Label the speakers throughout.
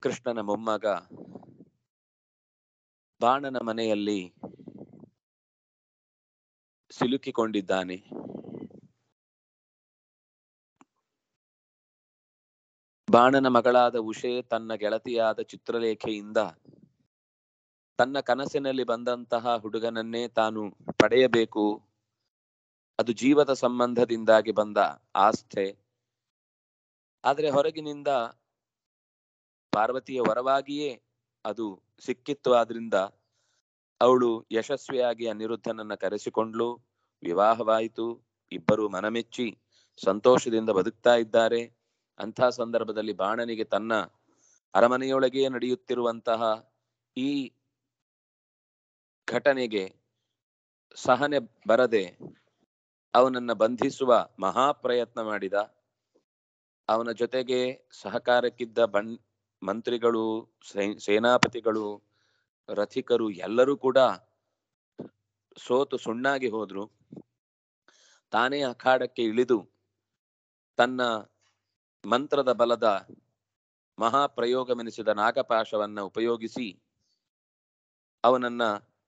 Speaker 1: ಕೃಷ್ಣನ ಮೊಮ್ಮಗ ಬಾಣನ ಮನೆಯಲ್ಲಿ ಸಿಲುಕಿಕೊಂಡಿದ್ದಾನೆ ಬಾಣನ ಮಗಳಾದ ಉಷೆ ತನ್ನ ಗೆಳತಿಯಾದ ಚಿತ್ರಲೇಖೆಯಿಂದ ತನ್ನ ಕನಸಿನಲ್ಲಿ ಬಂದಂತಹ ಹುಡುಗನನ್ನೇ ತಾನು ಪಡೆಯಬೇಕು ಅದು ಜೀವದ ಸಂಬಂಧದಿಂದಾಗಿ ಬಂದ ಆಸ್ಥೆ ಆದರೆ ಹೊರಗಿನಿಂದ ಪಾರ್ವತಿಯ ವರವಾಗಿಯೇ ಅದು ಸಿಕ್ಕಿತ್ತು ಆದ್ರಿಂದ ಅವಳು ಯಶಸ್ವಿಯಾಗಿ ಅನಿರುದ್ಧನನ್ನ ಕರೆಸಿಕೊಂಡ್ಲು ವಿವಾಹವಾಯಿತು ಇಬ್ಬರು ಮನಮೆಚ್ಚಿ ಸಂತೋಷದಿಂದ ಬದುಕ್ತಾ ಇದ್ದಾರೆ ಅಂಥ ಸಂದರ್ಭದಲ್ಲಿ ಬಾಣನಿಗೆ ತನ್ನ ಅರಮನೆಯೊಳಗೆ ನಡೆಯುತ್ತಿರುವಂತಹ ಈ ಘಟನೆಗೆ ಸಹನೆ ಬರದೆ ಅವನನ್ನ ಬಂಧಿಸುವ ಮಹಾಪ್ರಯತ್ನ ಮಾಡಿದ ಅವನ ಜೊತೆಗೆ ಸಹಕಾರಕ್ಕಿದ್ದ ಬಣ್ ಮಂತ್ರಿಗಳು ಸೈ- ಸೇನಾಪತಿಗಳು ರಥಿಕರು ಎಲ್ಲರೂ ಕೂಡ ಸೋತು ಸುಣ್ಣಾಗಿ ಹೋದ್ರು ತಾನೇ ಅಖಾಡಕ್ಕೆ ಇಳಿದು ತನ್ನ ಮಂತ್ರದ ಬಲದ ಮಹಾಪ್ರಯೋಗವೆನಿಸಿದ ನಾಗಪಾಶವನ್ನ ಉಪಯೋಗಿಸಿ ಅವನನ್ನ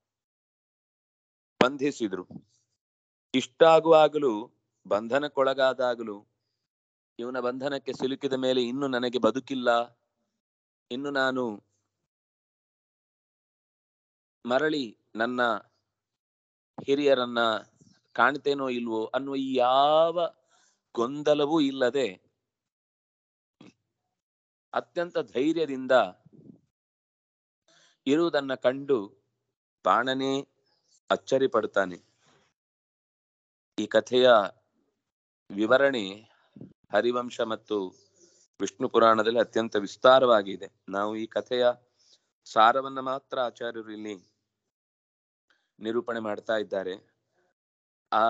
Speaker 1: ಬಂಧಿಸಿದ್ರು ಇಷ್ಟಾಗುವಾಗಲೂ ಬಂಧನಕ್ಕೊಳಗಾದಾಗಲೂ ಇವನ ಬಂಧನಕ್ಕೆ ಸಿಲುಕಿದ ಮೇಲೆ ಇನ್ನು ನನಗೆ ಬದುಕಿಲ್ಲ ಇನ್ನು ನಾನು ಮರಳಿ ನನ್ನ ಹಿರಿಯರನ್ನ ಕಾಣ್ತೇನೋ ಇಲ್ವೋ ಅನ್ನುವ ಈ ಯಾವ ಗೊಂದಲವೂ ಇಲ್ಲದೆ ಅತ್ಯಂತ ಧೈರ್ಯದಿಂದ ಇರುವುದನ್ನ ಕಂಡು ಬಾಣನೇ ಅಚ್ಚರಿ ಪಡ್ತಾನೆ ಈ ಕಥೆಯ ವಿವರಣೆ ಹರಿವಂಶ ಮತ್ತು ವಿಷ್ಣು ಪುರಾಣದಲ್ಲಿ ಅತ್ಯಂತ ವಿಸ್ತಾರವಾಗಿದೆ ನಾವು ಈ ಕಥೆಯ ಸಾರವನ್ನ ಮಾತ್ರ ಆಚಾರ್ಯರು ಇಲ್ಲಿ ನಿರೂಪಣೆ ಮಾಡ್ತಾ ಇದ್ದಾರೆ ಆ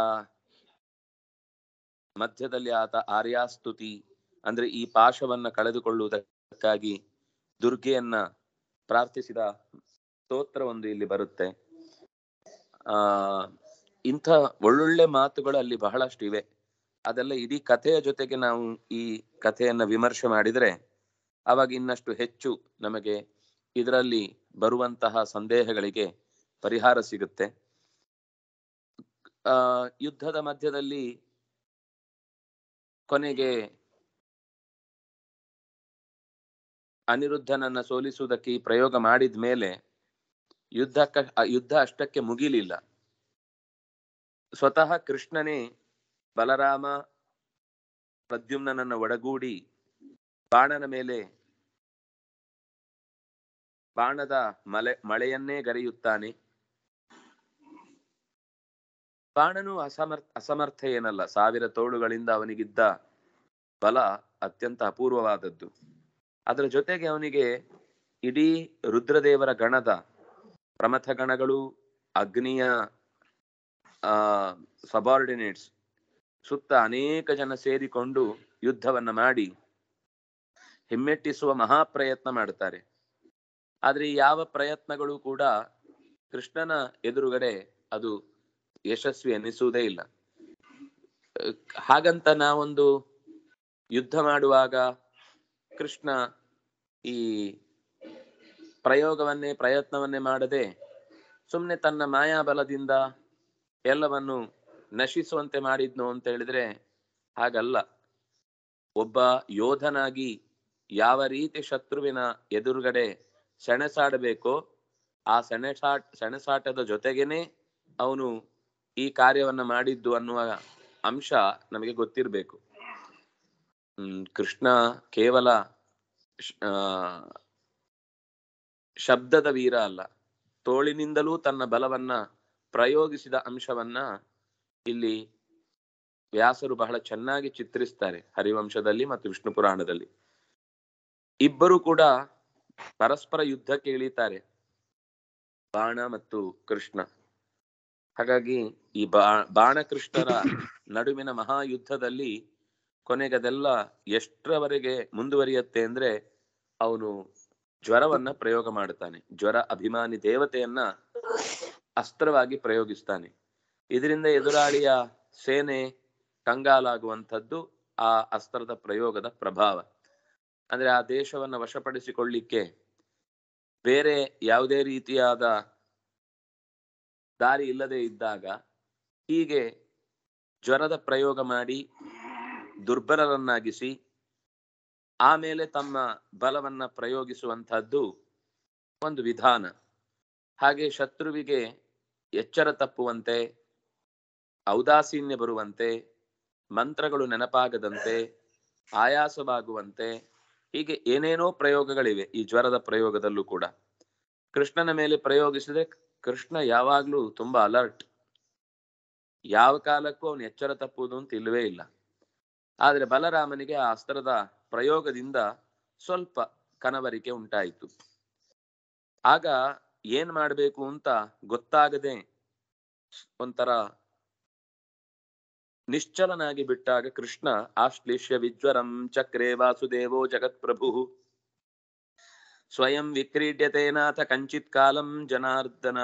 Speaker 1: ಮಧ್ಯದಲ್ಲಿ ಆತ ಆರ್ಯಾಸ್ತುತಿ ಅಂದ್ರೆ ಈ ಪಾಶವನ್ನ ಕಳೆದುಕೊಳ್ಳುವುದಕ್ಕಾಗಿ ದುರ್ಗೆಯನ್ನ ಪ್ರಾರ್ಥಿಸಿದ ಸ್ತೋತ್ರ ಒಂದು ಇಲ್ಲಿ ಬರುತ್ತೆ ಆ ಇಂಥ ಒಳ್ಳೊಳ್ಳೆ ಮಾತುಗಳು ಅಲ್ಲಿ ಬಹಳಷ್ಟು ಇವೆ ಅದೆಲ್ಲ ಇಡೀ ಕಥೆಯ ಜೊತೆಗೆ ನಾವು ಈ ಕಥೆಯನ್ನ ವಿಮರ್ಶೆ ಮಾಡಿದ್ರೆ ಅವಾಗ ಇನ್ನಷ್ಟು ಹೆಚ್ಚು ನಮಗೆ ಇದರಲ್ಲಿ ಬರುವಂತಹ ಸಂದೇಹಗಳಿಗೆ ಪರಿಹಾರ ಸಿಗುತ್ತೆ ಆ ಯುದ್ಧದ ಮಧ್ಯದಲ್ಲಿ ಕೊನೆಗೆ ಅನಿರುದ್ಧನನ್ನ ಸೋಲಿಸುವುದಕ್ಕೆ ಈ ಪ್ರಯೋಗ ಮಾಡಿದ ಮೇಲೆ ಯುದ್ಧಕ್ಕ ಆ ಯುದ್ಧ ಅಷ್ಟಕ್ಕೆ ಮುಗಿಲಿಲ್ಲ ಸ್ವತಃ ಕೃಷ್ಣನೇ ಬಲರಾಮ ಪ್ರದ್ಯುಮ್ನನನ್ನ ಒಡಗೂಡಿ ಬಾಣನ ಮೇಲೆ ಬಾಣದ ಮಲೆ ಮಳೆಯನ್ನೇ ಗರೆಯುತ್ತಾನೆ ಬಾಣನು ಅಸಮರ್ಥ ಅಸಮರ್ಥ ಏನಲ್ಲ ಸಾವಿರ ತೋಳುಗಳಿಂದ ಅವನಿಗಿದ್ದ ಬಲ ಅತ್ಯಂತ ಅಪೂರ್ವವಾದದ್ದು ಅದರ ಜೊತೆಗೆ ಅವನಿಗೆ ಇಡೀ ರುದ್ರದೇವರ ಗಣದ ಪ್ರಮಥ ಗಣಗಳು ಅಗ್ನಿಯ ಆ ಸಬಾರ್ಡಿನೇಟ್ಸ್ ಸುತ್ತ ಅನೇಕ ಜನ ಸೇರಿಕೊಂಡು ಯುದ್ಧವನ್ನ ಮಾಡಿ ಹಿಮ್ಮೆಟ್ಟಿಸುವ ಮಹಾಪ್ರಯತ್ನ ಮಾಡ್ತಾರೆ ಆದ್ರೆ ಈ ಯಾವ ಪ್ರಯತ್ನಗಳು ಕೂಡ ಕೃಷ್ಣನ ಎದುರುಗಡೆ ಅದು ಯಶಸ್ವಿ ಎನಿಸುವುದೇ ಇಲ್ಲ ಅಹ್, ಹಾಗಂತ ನಾವೊಂದು ಯುದ್ಧ ಮಾಡುವಾಗ ಕೃಷ್ಣ ಈ ಪ್ರಯೋಗವನ್ನೇ ಪ್ರಯತ್ನವನ್ನೇ ಮಾಡದೆ ಸುಮ್ಮನೆ ತನ್ನ ಮಾಯಾಬಲದಿಂದ ಎಲ್ಲವನ್ನು ನಶಿಸುವಂತೆ ಮಾಡಿದ್ನು ಅಂತ ಹೇಳಿದ್ರೆ ಹಾಗಲ್ಲ ಒಬ್ಬ ಯೋಧನಾಗಿ ಯಾವ ರೀತಿ ಶತ್ರುವಿನ ಎದುರುಗಡೆ ಸೆಣಸಾಡಬೇಕೋ ಆ ಸೆಣಸಾಟ ಸೆಣಸಾಟದ ಜೊತೆಗೇನೆ ಅವನು ಈ ಕಾರ್ಯವನ್ನ ಮಾಡಿದ್ದು ಅನ್ನುವ ಅಂಶ ನಮಗೆ ಗೊತ್ತಿರಬೇಕು ಹ್ಮ್ ಕೃಷ್ಣ ಕೇವಲ ಶ್- ಆ, ಶಬ್ದದ ವೀರ ಅಲ್ಲ ತೋಳಿನಿಂದಲೂ ತನ್ನ ಬಲವನ್ನ ಪ್ರಯೋಗಿಸಿದ ಅಂಶವನ್ನ ಇಲ್ಲಿ ವ್ಯಾಸರು ಬಹಳ ಚೆನ್ನಾಗಿ ಚಿತ್ರಿಸ್ತಾರೆ ಹರಿವಂಶದಲ್ಲಿ ಮತ್ತು ವಿಷ್ಣು ಪುರಾಣದಲ್ಲಿ ಇಬ್ಬರು ಕೂಡ ಪರಸ್ಪರ ಯುದ್ಧಕ್ಕೆ ಇಳಿತಾರೆ ಬಾಣ ಮತ್ತು ಕೃಷ್ಣ ಹಾಗಾಗಿ ಈ ಬಾ ಬಾಣಕೃಷ್ಣರ ನಡುವಿನ ಮಹಾಯುದ್ಧದಲ್ಲಿ ಕೊನೆಗೆ ಅದೆಲ್ಲ ಎಷ್ಟರವರೆಗೆ ಮುಂದುವರಿಯುತ್ತೆ ಅಂದ್ರೆ ಅವನು ಜ್ವರವನ್ನ ಪ್ರಯೋಗ ಮಾಡ್ತಾನೆ ಜ್ವರ ಅಭಿಮಾನಿ ದೇವತೆಯನ್ನ ಅಸ್ತ್ರವಾಗಿ ಪ್ರಯೋಗಿಸ್ತಾನೆ ಇದರಿಂದ ಎದುರಾಳಿಯ ಸೇನೆ ಕಂಗಾಲಾಗುವಂಥದ್ದು ಆ ಅಸ್ತ್ರದ ಪ್ರಯೋಗದ ಪ್ರಭಾವ ಅಂದ್ರೆ ಆ ದೇಶವನ್ನ ವಶಪಡಿಸಿಕೊಳ್ಳಿಕ್ಕೆ ಬೇರೆ ಯಾವುದೇ ರೀತಿಯಾದ ದಾರಿ ಇಲ್ಲದೆ ಇದ್ದಾಗ ಹೀಗೆ ಜ್ವರದ ಪ್ರಯೋಗ ಮಾಡಿ ದುರ್ಬಲರನ್ನಾಗಿಸಿ ಆಮೇಲೆ ತಮ್ಮ ಬಲವನ್ನ ಪ್ರಯೋಗಿಸುವಂತಹದ್ದು ಒಂದು ವಿಧಾನ ಹಾಗೆ ಶತ್ರುವಿಗೆ ಎಚ್ಚರ ತಪ್ಪುವಂತೆ ಔದಾಸೀನ್ಯ ಬರುವಂತೆ ಮಂತ್ರಗಳು ನೆನಪಾಗದಂತೆ ಆಯಾಸವಾಗುವಂತೆ ಹೀಗೆ ಏನೇನೋ ಪ್ರಯೋಗಗಳಿವೆ ಈ ಜ್ವರದ ಪ್ರಯೋಗದಲ್ಲೂ ಕೂಡ ಕೃಷ್ಣನ ಮೇಲೆ ಪ್ರಯೋಗಿಸಿದ್ರೆ ಕೃಷ್ಣ ಯಾವಾಗ್ಲೂ ತುಂಬಾ ಅಲರ್ಟ್ ಯಾವ ಕಾಲಕ್ಕೂ ಅವನು ಎಚ್ಚರ ತಪ್ಪುವುದು ಅಂತ ಇಲ್ಲವೇ ಇಲ್ಲ ಆದ್ರೆ ಬಲರಾಮನಿಗೆ ಆ ಅಸ್ತ್ರದ ಪ್ರಯೋಗದಿಂದ ಸ್ವಲ್ಪ ಕನವರಿಕೆ ಉಂಟಾಯಿತು ಆಗ ಏನ್ ಮಾಡ್ಬೇಕು ಅಂತ ಗೊತ್ತಾಗದೆ ಒಂಥರ ನಿಶ್ಚಲನಾಗಿ ಬಿಟ್ಟಾಗ ಕೃಷ್ಣ ಆಶ್ಲಿಷ್ಯ ವಿಜ್ವರಂ ಚಕ್ರೇ ವಾಸುದೇವೋ ಜಗತ್ಪ್ರಭು ಸ್ವಯಂ ವಿಕ್ರೀಡ್ಯತೇನಾಥ ಕಂಚಿತ್ ಕಾಲಂ ಜನಾರ್ದನ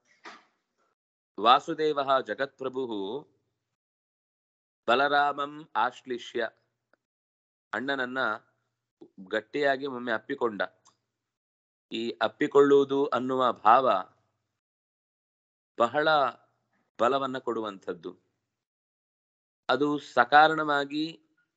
Speaker 1: ವಾಸುದೇವ ಜಗತ್ಪ್ರಭು ಬಲರಾಮಂ ಆಶ್ಲಿಷ್ಯ ಅಣ್ಣನನ್ನ ಗಟ್ಟಿಯಾಗಿ ಒಮ್ಮೆ ಅಪ್ಪಿಕೊಂಡ ಈ ಅಪ್ಪಿಕೊಳ್ಳುವುದು ಅನ್ನುವ ಭಾವ ಬಹಳ ಬಲವನ್ನ ಕೊಡುವಂಥದ್ದು ಅದು ಸಕಾರಣವಾಗಿ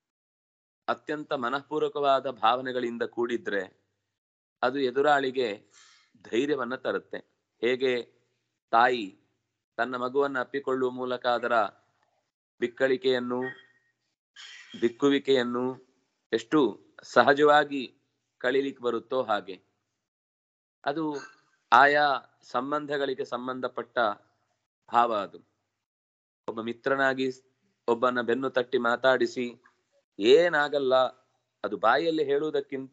Speaker 1: ಅತ್ಯಂತ ಮನಃಪೂರ್ವಕವಾದ ಭಾವನೆಗಳಿಂದ ಕೂಡಿದ್ರೆ ಅದು ಎದುರಾಳಿಗೆ ಧೈರ್ಯವನ್ನ ತರುತ್ತೆ ಹೇಗೆ ತಾಯಿ ತನ್ನ ಮಗುವನ್ನು ಅಪ್ಪಿಕೊಳ್ಳುವ ಮೂಲಕ ಅದರ ಬಿಕ್ಕಳಿಕೆಯನ್ನು ಬಿಕ್ಕುವಿಕೆಯನ್ನು ಎಷ್ಟು ಸಹಜವಾಗಿ ಕಳೀಲಿಕ್ಕೆ ಬರುತ್ತೋ ಹಾಗೆ ಅದು ಆಯಾ ಸಂಬಂಧಗಳಿಗೆ ಸಂಬಂಧಪಟ್ಟ ಭಾವ ಅದು ಒಬ್ಬ ಮಿತ್ರನಾಗಿ ಒಬ್ಬನ ಬೆನ್ನು ತಟ್ಟಿ ಮಾತಾಡಿಸಿ ಏನಾಗಲ್ಲ ಅದು ಬಾಯಲ್ಲಿ ಹೇಳುವುದಕ್ಕಿಂತ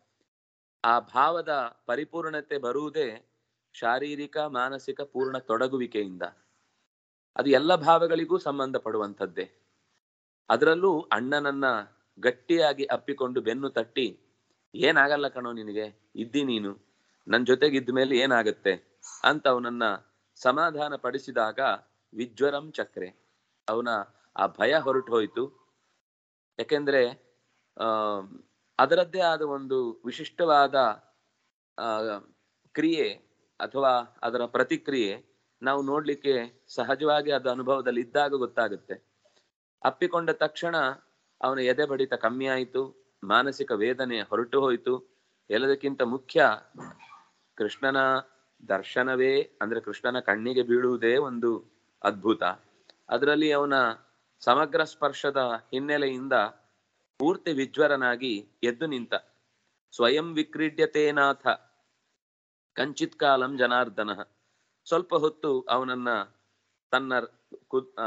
Speaker 1: ಆ ಭಾವದ ಪರಿಪೂರ್ಣತೆ ಬರುವುದೇ ಶಾರೀರಿಕ ಮಾನಸಿಕ ಪೂರ್ಣ ತೊಡಗುವಿಕೆಯಿಂದ ಅದು ಎಲ್ಲ ಭಾವಗಳಿಗೂ ಸಂಬಂಧಪಡುವಂಥದ್ದೇ ಅದರಲ್ಲೂ ಅಣ್ಣನನ್ನ ಗಟ್ಟಿಯಾಗಿ ಅಪ್ಪಿಕೊಂಡು ಬೆನ್ನು ತಟ್ಟಿ ಏನಾಗಲ್ಲ ಕಣೋ ನಿನಗೆ ಇದ್ದಿ ನೀನು ನನ್ನ ಜೊತೆಗಿದ್ದ ಮೇಲೆ ಏನಾಗತ್ತೆ ಅಂತ ಅವನನ್ನ ಸಮಾಧಾನ ಪಡಿಸಿದಾಗ ವಿಜ್ವರಂ ಚಕ್ರೆ ಅವನ ಆ ಭಯ ಹೊರಟು ಹೋಯ್ತು ಯಾಕೆಂದ್ರೆ ಆ ಅದರದ್ದೇ ಆದ ಒಂದು ವಿಶಿಷ್ಟವಾದ ಆ ಕ್ರಿಯೆ ಅಥವಾ ಅದರ ಪ್ರತಿಕ್ರಿಯೆ ನಾವು ನೋಡ್ಲಿಕ್ಕೆ ಸಹಜವಾಗಿ ಅದು ಅನುಭವದಲ್ಲಿ ಇದ್ದಾಗ ಗೊತ್ತಾಗುತ್ತೆ ಅಪ್ಪಿಕೊಂಡ ತಕ್ಷಣ ಅವನ ಎದೆ ಬಡಿತ ಕಮ್ಮಿ ಆಯಿತು ಮಾನಸಿಕ ವೇದನೆ ಹೊರಟು ಹೋಯಿತು ಎಲ್ಲದಕ್ಕಿಂತ ಮುಖ್ಯ ಕೃಷ್ಣನ ದರ್ಶನವೇ ಅಂದ್ರೆ ಕೃಷ್ಣನ ಕಣ್ಣಿಗೆ ಬೀಳುವುದೇ ಒಂದು ಅದ್ಭುತ ಅದರಲ್ಲಿ ಅವನ ಸಮಗ್ರ ಸ್ಪರ್ಶದ ಹಿನ್ನೆಲೆಯಿಂದ ಪೂರ್ತಿ ವಿಜ್ವರನಾಗಿ ಎದ್ದು ನಿಂತ ಸ್ವಯಂ ವಿಕ್ರೀಡ್ಯತೇನಾಥ ಕಂಚಿತ್ ಕಾಲಂ ಜನಾರ್ದನ ಸ್ವಲ್ಪ ಹೊತ್ತು ಅವನನ್ನ ತನ್ನ ಕು ಆ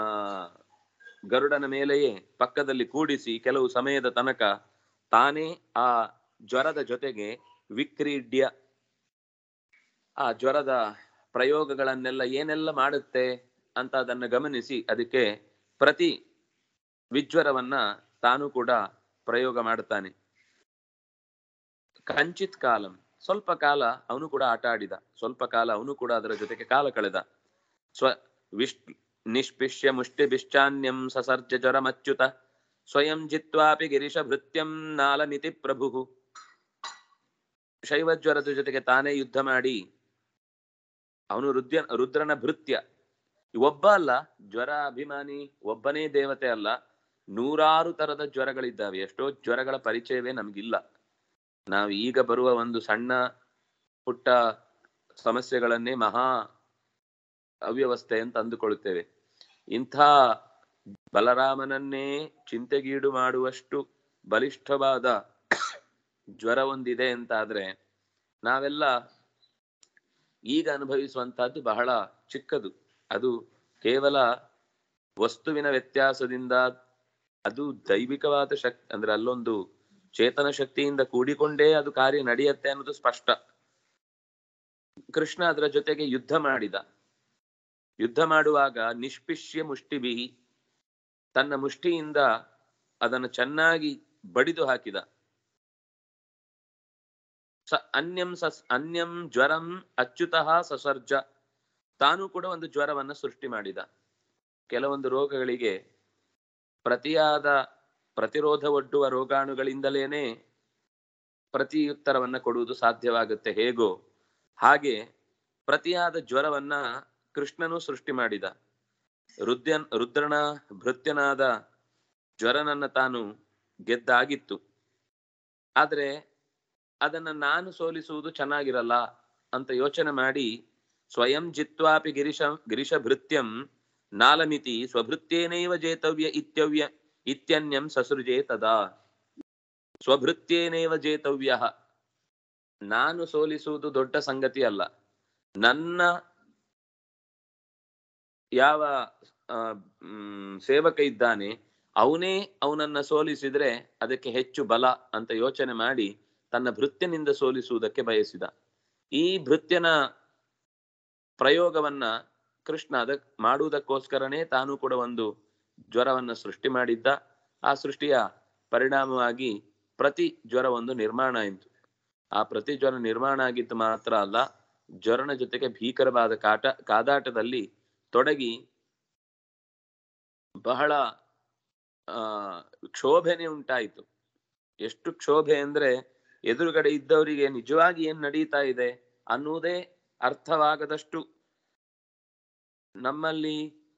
Speaker 1: ಗರುಡನ ಮೇಲೆಯೇ ಪಕ್ಕದಲ್ಲಿ ಕೂಡಿಸಿ ಕೆಲವು ಸಮಯದ ತನಕ ತಾನೇ ಆ ಜ್ವರದ ಜೊತೆಗೆ ವಿಕ್ರೀಡ್ಯ ಆ ಜ್ವರದ ಪ್ರಯೋಗಗಳನ್ನೆಲ್ಲ ಏನೆಲ್ಲ ಮಾಡುತ್ತೆ ಅಂತ ಅದನ್ನು ಗಮನಿಸಿ ಅದಕ್ಕೆ ಪ್ರತಿ ವಿಜ್ವರವನ್ನ ತಾನು ಕೂಡ ಪ್ರಯೋಗ ಮಾಡ್ತಾನೆ ಕಂಚಿತ್ ಕಾಲಂ ಸ್ವಲ್ಪ ಕಾಲ ಅವನು ಕೂಡ ಆಟ ಆಡಿದ ಸ್ವಲ್ಪ ಕಾಲ ಅವನು ಕೂಡ ಅದರ ಜೊತೆಗೆ ಕಾಲ ಕಳೆದ ಸ್ವ ವಿಶ್ ನಿಷ್ಪಿಷ್ಯ ಮುಷ್ಟಿ ಬಿಶ್ಚಾನ್ಯಂ ಸಸರ್ಜ ಜ್ವರಮಚ್ಯುತ ಸ್ವಯಂ ಜಿತ್ವಾಪಿ ಗಿರಿಶ ಭೃತ್ಯಂ ನಾಲಮಿತಿ ಪ್ರಭು ಶೈವಜ್ವರದ ಜೊತೆಗೆ ತಾನೇ ಯುದ್ಧ ಮಾಡಿ ಅವನು ರುದ್ಯ ರುದ್ರನ ಭೃತ್ಯ ಒಬ್ಬ ಅಲ್ಲ ಜ್ವರ ಅಭಿಮಾನಿ ಒಬ್ಬನೇ ದೇವತೆ ಅಲ್ಲ ನೂರಾರು ತರದ ಜ್ವರಗಳಿದ್ದಾವೆ ಎಷ್ಟೋ ಜ್ವರಗಳ ಪರಿಚಯವೇ ನಮಗಿಲ್ಲ ನಾವು ಈಗ ಬರುವ ಒಂದು ಸಣ್ಣ ಪುಟ್ಟ ಸಮಸ್ಯೆಗಳನ್ನೇ ಮಹಾ ಅವ್ಯವಸ್ಥೆ ಅಂತ ಅಂದುಕೊಳ್ಳುತ್ತೇವೆ ಇಂಥ ಬಲರಾಮನನ್ನೇ ಚಿಂತೆಗೀಡು ಮಾಡುವಷ್ಟು ಬಲಿಷ್ಠವಾದ ಜ್ವರ ಒಂದಿದೆ ಅಂತಾದ್ರೆ ನಾವೆಲ್ಲ ಈಗ ಅನುಭವಿಸುವಂತಹದ್ದು ಬಹಳ ಚಿಕ್ಕದು ಅದು ಕೇವಲ ವಸ್ತುವಿನ ವ್ಯತ್ಯಾಸದಿಂದ ಅದು ದೈವಿಕವಾದ ಶಕ್ತಿ ಅಂದ್ರೆ ಅಲ್ಲೊಂದು ಚೇತನ ಶಕ್ತಿಯಿಂದ ಕೂಡಿಕೊಂಡೇ ಅದು ಕಾರ್ಯ ನಡೆಯುತ್ತೆ ಅನ್ನೋದು ಸ್ಪಷ್ಟ ಕೃಷ್ಣ ಅದರ ಜೊತೆಗೆ ಯುದ್ಧ ಮಾಡಿದ ಯುದ್ಧ ಮಾಡುವಾಗ ನಿಷ್ಪಿಷ್ಯ ಮುಷ್ಟಿಬಿಹಿ ತನ್ನ ಮುಷ್ಟಿಯಿಂದ ಅದನ್ನು ಚೆನ್ನಾಗಿ ಬಡಿದು ಹಾಕಿದ ಸ ಅನ್ಯಂ ಸಸ್ ಅನ್ಯಂ ಜ್ವರಂ ಅಚ್ಯುತಃ ಸಸರ್ಜ ತಾನು ಕೂಡ ಒಂದು ಜ್ವರವನ್ನ ಸೃಷ್ಟಿ ಮಾಡಿದ ಕೆಲವೊಂದು ರೋಗಗಳಿಗೆ ಪ್ರತಿಯಾದ ಪ್ರತಿರೋಧ ಒಡ್ಡುವ ರೋಗಾಣುಗಳಿಂದಲೇನೆ ಪ್ರತಿಯುತ್ತರವನ್ನ ಕೊಡುವುದು ಸಾಧ್ಯವಾಗುತ್ತೆ ಹೇಗೋ ಹಾಗೆ ಪ್ರತಿಯಾದ ಜ್ವರವನ್ನ ಕೃಷ್ಣನು ಸೃಷ್ಟಿ ಮಾಡಿದ ರುದ್ರನ್ ರುದ್ರನ ಭೃತ್ಯನಾದ ಜ್ವರನನ್ನ ತಾನು ಗೆದ್ದಾಗಿತ್ತು ಆದ್ರೆ ಅದನ್ನ ನಾನು ಸೋಲಿಸುವುದು ಚೆನ್ನಾಗಿರಲ್ಲ ಅಂತ ಯೋಚನೆ ಮಾಡಿ ಸ್ವಯಂ ಜಿತ್ವಾಪಿ ಗಿರಿಶ ಗಿರಿಶ ಭೃತ್ಯಂ ನಾಲಮಿತಿ ಸ್ವಭೃತ್ಯೇನೈವ ಜೇತವ್ಯ ಇತ್ಯವ್ಯ ಇತ್ಯನ್ಯಂ ಸಸೃಜೇ ತದಾ ಸ್ವಭೃತ್ಯೇನೇವ ಜೇತವ್ಯ ನಾನು ಸೋಲಿಸುವುದು ದೊಡ್ಡ ಸಂಗತಿ ಅಲ್ಲ ನನ್ನ ಯಾವ ಆ, ಮ್, ಸೇವಕ ಇದ್ದಾನೆ ಅವನೇ ಅವನನ್ನ ಸೋಲಿಸಿದ್ರೆ ಅದಕ್ಕೆ ಹೆಚ್ಚು ಬಲ ಅಂತ ಯೋಚನೆ ಮಾಡಿ ತನ್ನ ಭೃತ್ಯನಿಂದ ಸೋಲಿಸುವುದಕ್ಕೆ ಬಯಸಿದ ಈ ಭೃತ್ಯನ ಪ್ರಯೋಗವನ್ನ ಕೃಷ್ಣ ಅದ ಮಾಡುವುದಕ್ಕೋಸ್ಕರನೇ ತಾನು ಕೂಡ ಒಂದು ಜ್ವರವನ್ನ ಸೃಷ್ಟಿ ಮಾಡಿದ್ದ ಆ ಸೃಷ್ಟಿಯ ಪರಿಣಾಮವಾಗಿ ಪ್ರತಿ ಜ್ವರ ಒಂದು ನಿರ್ಮಾಣ ಆಯಿತು ಆ ಪ್ರತಿ ಜ್ವರ ನಿರ್ಮಾಣ ಆಗಿದ್ದು ಮಾತ್ರ ಅಲ್ಲ ಜ್ವರನ ಜೊತೆಗೆ ಭೀಕರವಾದ ಕಾಟ ಕಾದಾಟದಲ್ಲಿ ತೊಡಗಿ ಬಹಳ ಆ ಕ್ಷೋಭೆನೆ ಉಂಟಾಯಿತು ಎಷ್ಟು ಕ್ಷೋಭೆ ಅಂದ್ರೆ ಎದುರುಗಡೆ ಇದ್ದವರಿಗೆ ನಿಜವಾಗಿ ಏನ್ ನಡೀತಾ ಇದೆ ಅನ್ನುವುದೇ ಅರ್ಥವಾಗದಷ್ಟು ನಮ್ಮಲ್ಲಿ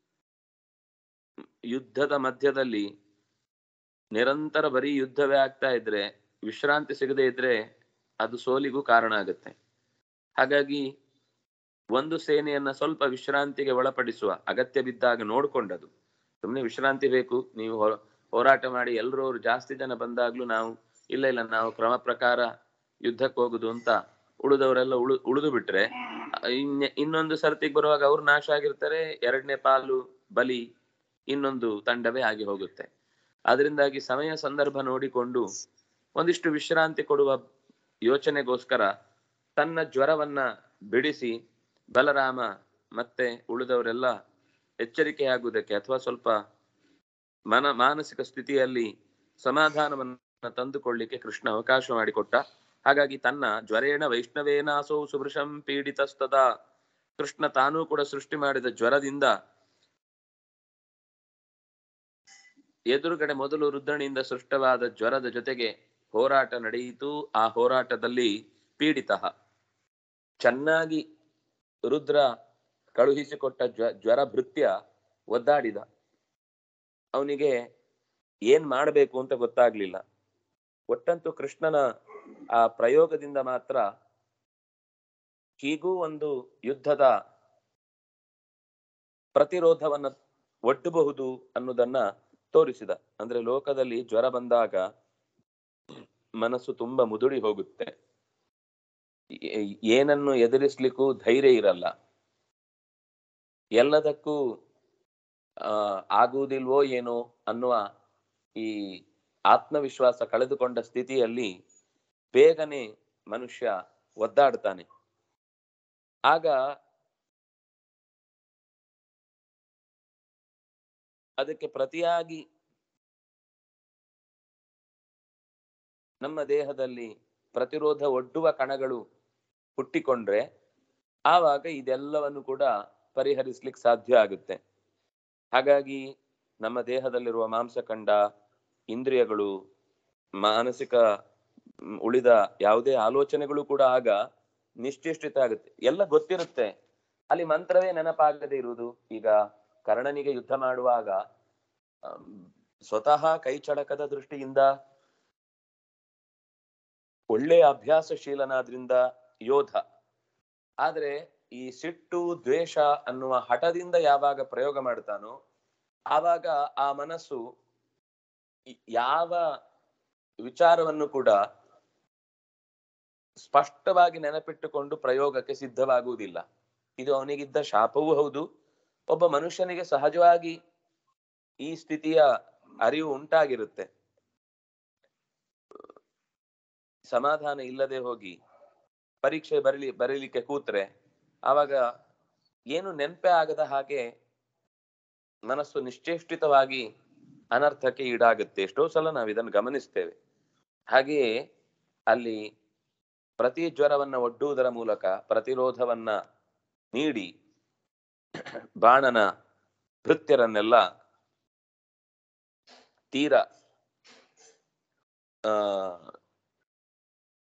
Speaker 1: ಯುದ್ಧದ ಮಧ್ಯದಲ್ಲಿ ನಿರಂತರ ಬರೀ ಯುದ್ಧವೇ ಆಗ್ತಾ ಇದ್ರೆ ವಿಶ್ರಾಂತಿ ಸಿಗದೆ ಇದ್ರೆ ಅದು ಸೋಲಿಗೂ ಕಾರಣ ಆಗುತ್ತೆ ಹಾಗಾಗಿ ಒಂದು ಸೇನೆಯನ್ನ ಸ್ವಲ್ಪ ವಿಶ್ರಾಂತಿಗೆ ಒಳಪಡಿಸುವ ಅಗತ್ಯ ಬಿದ್ದಾಗ ನೋಡ್ಕೊಂಡದು ಸುಮ್ಮನೆ ವಿಶ್ರಾಂತಿ ಬೇಕು ನೀವು ಹೊ- ಹೋರಾಟ ಮಾಡಿ ಎಲ್ಲರೂ ಅವ್ರು ಜಾಸ್ತಿ ಜನ ಬಂದಾಗ್ಲೂ ನಾವು ಇಲ್ಲ ಇಲ್ಲ ನಾವು ಕ್ರಮ ಪ್ರಕಾರ ಯುದ್ಧಕ್ಕೆ ಹೋಗುದು ಅಂತ ಉಳಿದವರೆಲ್ಲ ಉಳು ಉಳಿದು ಬಿಟ್ರೆ ಇನ್ನ ಇನ್ನೊಂದು ಸರ್ತಿಗೆ ಬರುವಾಗ ಅವ್ರು ನಾಶ ಆಗಿರ್ತಾರೆ ಎರಡನೇ ಪಾಲು ಬಲಿ ಇನ್ನೊಂದು ತಂಡವೇ ಆಗಿ ಹೋಗುತ್ತೆ ಅದರಿಂದಾಗಿ ಸಮಯ ಸಂದರ್ಭ ನೋಡಿಕೊಂಡು ಒಂದಿಷ್ಟು ವಿಶ್ರಾಂತಿ ಕೊಡುವ ಯೋಚನೆಗೋಸ್ಕರ ತನ್ನ ಜ್ವರವನ್ನ ಬಿಡಿಸಿ ಬಲರಾಮ ಮತ್ತೆ ಉಳಿದವರೆಲ್ಲ ಎಚ್ಚರಿಕೆಯಾಗುವುದಕ್ಕೆ ಅಥವಾ ಸ್ವಲ್ಪ ಮನ ಮಾನಸಿಕ ಸ್ಥಿತಿಯಲ್ಲಿ ಸಮಾಧಾನವನ್ನ ತಂದುಕೊಳ್ಳಿಕ್ಕೆ ಕೃಷ್ಣ ಅವಕಾಶ ಮಾಡಿಕೊಟ್ಟ ಹಾಗಾಗಿ ತನ್ನ ಜ್ವರೇಣ ವೈಷ್ಣವೇನಾಸೋ ಸುಭೃಶಂ ಪೀಡಿತಸ್ತದ ಕೃಷ್ಣ ತಾನೂ ಕೂಡ ಸೃಷ್ಟಿ ಮಾಡಿದ ಜ್ವರದಿಂದ ಎದುರುಗಡೆ ಮೊದಲು ರುದ್ರನಿಂದ ಸೃಷ್ಟವಾದ ಜ್ವರದ ಜೊತೆಗೆ ಹೋರಾಟ ನಡೆಯಿತು ಆ ಹೋರಾಟದಲ್ಲಿ ಪೀಡಿತ ಚೆನ್ನಾಗಿ ರುದ್ರ ಕಳುಹಿಸಿಕೊಟ್ಟ ಜ್ವ ಜ್ವರ ಭೃತ್ಯ ಒದ್ದಾಡಿದ ಅವನಿಗೆ ಏನ್ ಮಾಡಬೇಕು ಅಂತ ಗೊತ್ತಾಗ್ಲಿಲ್ಲ ಒಟ್ಟಂತೂ ಕೃಷ್ಣನ ಆ ಪ್ರಯೋಗದಿಂದ ಮಾತ್ರ ಹೀಗೂ ಒಂದು ಯುದ್ಧದ ಪ್ರತಿರೋಧವನ್ನ ಒಡ್ಡಬಹುದು ಅನ್ನೋದನ್ನ ತೋರಿಸಿದ ಅಂದ್ರೆ ಲೋಕದಲ್ಲಿ ಜ್ವರ ಬಂದಾಗ ಮನಸ್ಸು ತುಂಬಾ ಮುದುಡಿ ಹೋಗುತ್ತೆ ಏ- ಏನನ್ನು ಎದುರಿಸ್ಲಿಕ್ಕೂ ಧೈರ್ಯ ಇರಲ್ಲ ಎಲ್ಲದಕ್ಕೂ ಆ ಆಗುವುದಿಲ್ವೋ ಏನೋ ಅನ್ನುವ ಈ ಆತ್ಮವಿಶ್ವಾಸ ಕಳೆದುಕೊಂಡ ಸ್ಥಿತಿಯಲ್ಲಿ ಬೇಗನೆ ಮನುಷ್ಯ ಒದ್ದಾಡ್ತಾನೆ ಆಗ ಅದಕ್ಕೆ ಪ್ರತಿಯಾಗಿ ನಮ್ಮ ದೇಹದಲ್ಲಿ ಪ್ರತಿರೋಧ ಒಡ್ಡುವ ಕಣಗಳು ಹುಟ್ಟಿಕೊಂಡ್ರೆ ಆವಾಗ ಇದೆಲ್ಲವನ್ನು ಕೂಡ ಪರಿಹರಿಸ್ಲಿಕ್ಕೆ ಸಾಧ್ಯ ಆಗುತ್ತೆ ಹಾಗಾಗಿ ನಮ್ಮ ದೇಹದಲ್ಲಿರುವ ಮಾಂಸಖಂಡ ಇಂದ್ರಿಯಗಳು ಮಾನಸಿಕ ಮ್, ಉಳಿದ ಯಾವುದೇ ಆಲೋಚನೆಗಳು ಕೂಡ ಆಗ ನಿಶ್ಚೇಷ್ಟಿತ ಆಗುತ್ತೆ ಎಲ್ಲ ಗೊತ್ತಿರುತ್ತೆ ಅಲ್ಲಿ ಮಂತ್ರವೇ ನೆನಪಾಗದೆ ಇರುವುದು ಈಗ ಕರ್ಣನಿಗೆ ಯುದ್ಧ ಮಾಡುವಾಗ ಆಮ್, ಸ್ವತಃ ಕೈ ಚಳಕದ ದೃಷ್ಟಿಯಿಂದ ಒಳ್ಳೆಯ ಅಭ್ಯಾಸಶೀಲನಾದ್ರಿಂದ ಯೋಧ ಆದ್ರೆ ಈ ಸಿಟ್ಟು ದ್ವೇಷ ಅನ್ನುವ ಹಠದಿಂದ ಯಾವಾಗ ಪ್ರಯೋಗ ಮಾಡ್ತಾನೋ ಆವಾಗ ಆ ಮನಸ್ಸು ಈ- ಯಾವ ವಿಚಾರವನ್ನು ಕೂಡ ಸ್ಪಷ್ಟವಾಗಿ ನೆನಪಿಟ್ಟುಕೊಂಡು ಪ್ರಯೋಗಕ್ಕೆ ಸಿದ್ಧವಾಗುವುದಿಲ್ಲ ಇದು ಅವನಿಗಿದ್ದ ಶಾಪವೂ ಹೌದು ಒಬ್ಬ ಮನುಷ್ಯನಿಗೆ ಸಹಜವಾಗಿ ಈ ಸ್ಥಿತಿಯ ಅರಿವು ಉಂಟಾಗಿರುತ್ತೆ ಸಮಾಧಾನ ಇಲ್ಲದೆ ಹೋಗಿ ಪರೀಕ್ಷೆ ಬರಲಿ ಬರೀಲಿಕ್ಕೆ ಕೂತ್ರೆ ಆವಾಗ ಏನು ನೆನಪೇ ಆಗದ ಹಾಗೆ ಮನಸ್ಸು ನಿಶ್ಚೇಷ್ಟಿತವಾಗಿ ಅನರ್ಥಕ್ಕೆ ಈಡಾಗುತ್ತೆ ಎಷ್ಟೋ ಸಲ ನಾವು ಇದನ್ನು ಗಮನಿಸ್ತೇವೆ ಹಾಗೆಯೇ ಅಲ್ಲಿ ಪ್ರತಿ ಜ್ವರವನ್ನ ಒಡ್ಡುವುದರ ಮೂಲಕ ಪ್ರತಿರೋಧವನ್ನ ನೀಡಿ ಬಾಣನ ಭೃತ್ಯರನ್ನೆಲ್ಲ ತೀರ ಆ